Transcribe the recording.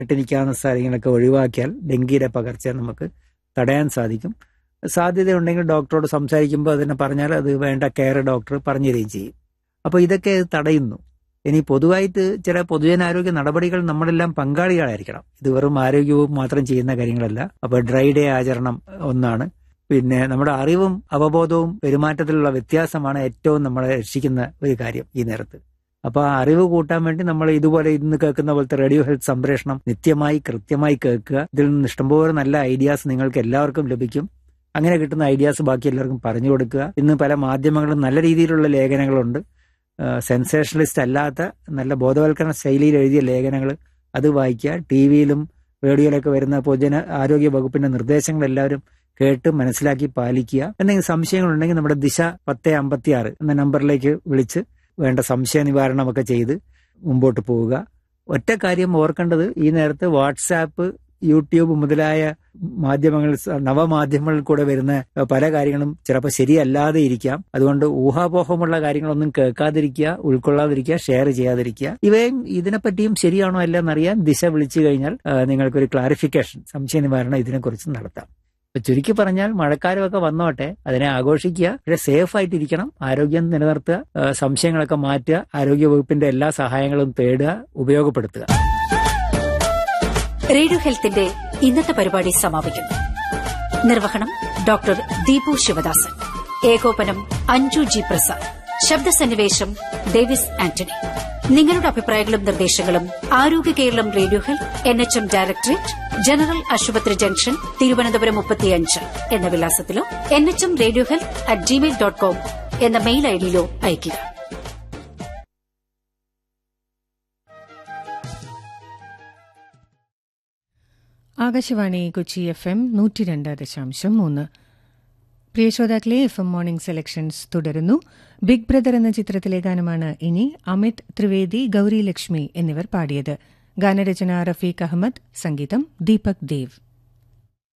കെട്ടിനിൽക്കാവുന്ന സ്ഥലങ്ങളൊക്കെ ഒഴിവാക്കിയാൽ ഡെങ്കിയുടെ പകർച്ച നമുക്ക് തടയാൻ സാധിക്കും സാധ്യതയുണ്ടെങ്കിൽ ഡോക്ടറോട് സംസാരിക്കുമ്പോൾ അതിനെ പറഞ്ഞാൽ അത് വേണ്ട കെയർ ഡോക്ടർ പറഞ്ഞു തരികയും ചെയ്യും അപ്പോൾ ഇതൊക്കെ ഇത് തടയുന്നു ഇനി പൊതുവായിട്ട് ചില പൊതുജനാരോഗ്യ നടപടികൾ നമ്മളെല്ലാം പങ്കാളികളായിരിക്കണം ഇത് വെറും ആരോഗ്യവും മാത്രം ചെയ്യുന്ന കാര്യങ്ങളല്ല അപ്പോൾ ഡ്രൈ ഡേ ആചരണം ഒന്നാണ് പിന്നെ നമ്മുടെ അറിവും അവബോധവും പെരുമാറ്റത്തിലുള്ള വ്യത്യാസമാണ് ഏറ്റവും നമ്മളെ രക്ഷിക്കുന്ന ഒരു കാര്യം ഈ നേരത്ത് അപ്പൊ ആ അറിവ് കൂട്ടാൻ വേണ്ടി നമ്മൾ ഇതുപോലെ ഇന്ന് കേൾക്കുന്ന പോലത്തെ റേഡിയോ ഹെൽത്ത് സംപ്രേഷണം നിത്യമായി കൃത്യമായി കേൾക്കുക ഇതിൽ നിന്ന് ഇഷ്ടംപോലെ നല്ല ഐഡിയാസ് നിങ്ങൾക്ക് എല്ലാവർക്കും ലഭിക്കും അങ്ങനെ കിട്ടുന്ന ഐഡിയാസ് ബാക്കി എല്ലാവർക്കും പറഞ്ഞു കൊടുക്കുക ഇന്ന് പല മാധ്യമങ്ങളും നല്ല രീതിയിലുള്ള ലേഖനങ്ങളുണ്ട് സെൻസേഷണലിസ്റ്റ് അല്ലാത്ത നല്ല ബോധവൽക്കരണ ശൈലിയിൽ എഴുതിയ ലേഖനങ്ങൾ അത് വായിക്കുക ടി വിയിലും റേഡിയോയിലൊക്കെ വരുന്ന പൊതുജന ആരോഗ്യ വകുപ്പിന്റെ നിർദ്ദേശങ്ങൾ എല്ലാവരും കേട്ട് മനസ്സിലാക്കി പാലിക്കുക എന്തെങ്കിലും സംശയങ്ങളുണ്ടെങ്കിൽ നമ്മുടെ ദിശ പത്ത് അമ്പത്തി ആറ് എന്ന നമ്പറിലേക്ക് വിളിച്ച് വേണ്ട സംശയ നിവാരണമൊക്കെ ചെയ്ത് മുമ്പോട്ട് പോവുക ഒറ്റ കാര്യം ഓർക്കേണ്ടത് ഈ നേരത്ത് വാട്സാപ്പ് യൂട്യൂബ് മുതലായ മാധ്യമങ്ങൾ നവമാധ്യമങ്ങളിൽ കൂടെ വരുന്ന പല കാര്യങ്ങളും ചിലപ്പോൾ ശരിയല്ലാതെ ഇരിക്കാം അതുകൊണ്ട് ഊഹാപോഹമുള്ള കാര്യങ്ങളൊന്നും കേൾക്കാതിരിക്കുക ഉൾക്കൊള്ളാതിരിക്കുക ഷെയർ ചെയ്യാതിരിക്കുക ഇവയും ഇതിനെപ്പറ്റിയും ശരിയാണോ അല്ല എന്നറിയാൻ ദിശ വിളിച്ചു കഴിഞ്ഞാൽ നിങ്ങൾക്കൊരു ക്ലാരിഫിക്കേഷൻ സംശയ നിവാരണം ഇതിനെക്കുറിച്ച് നടത്താം ചുരുക്കി പറഞ്ഞാൽ മഴക്കാലമൊക്കെ വന്നോട്ടെ അതിനെ ആഘോഷിക്കുക പക്ഷെ സേഫ് ആയിട്ടിരിക്കണം ആരോഗ്യം നിലനിർത്തുക സംശയങ്ങളൊക്കെ മാറ്റുക ആരോഗ്യ വകുപ്പിന്റെ എല്ലാ സഹായങ്ങളും തേടുക ഉപയോഗപ്പെടുത്തുക റേഡിയോ ഹെൽത്തിന്റെ ഇന്നത്തെ പരിപാടി സമാപിക്കുന്നു നിർവഹണം ഡോക്ടർ ദീപു ശിവദാസൻ ഏകോപനം അഞ്ജു ജി പ്രസാദ് ശബ്ദസന്നിവേശം ഡേവിസ് ആന്റണി നിങ്ങളുടെ അഭിപ്രായങ്ങളും നിർദ്ദേശങ്ങളും Arogya Keralam radio health N H M directorate general ആശുപത്രി ജംഗ്ഷൻ തിരുവനന്തപുരം മുപ്പത്തിയഞ്ച് എന്ന വിലാസത്തിലോ N H M radio health at Gmail dot com എന്ന മെയിൽ ഐഡിയിലോ അയയ്ക്കുക ആകാശവാണി കൊച്ചി എഫ് എം നൂറ്റി രണ്ട് ദശാംശം മൂന്ന് പ്രിയ ശ്രോതാക്കളെ എഫ് എം മോർണിംഗ് സെലക്ഷൻസ് തുടരുന്നു ബിഗ് ബ്രദർ എന്ന ചിത്രത്തിലെ ഗാനമാണ് ഇനി അമിത് ത്രിവേദി ഗൌരി ലക്ഷ്മി എന്നിവർ പാടിയത് ഗാനരചന റഫീഖ് അഹമ്മദ് സംഗീതം ദീപക് ദേവ്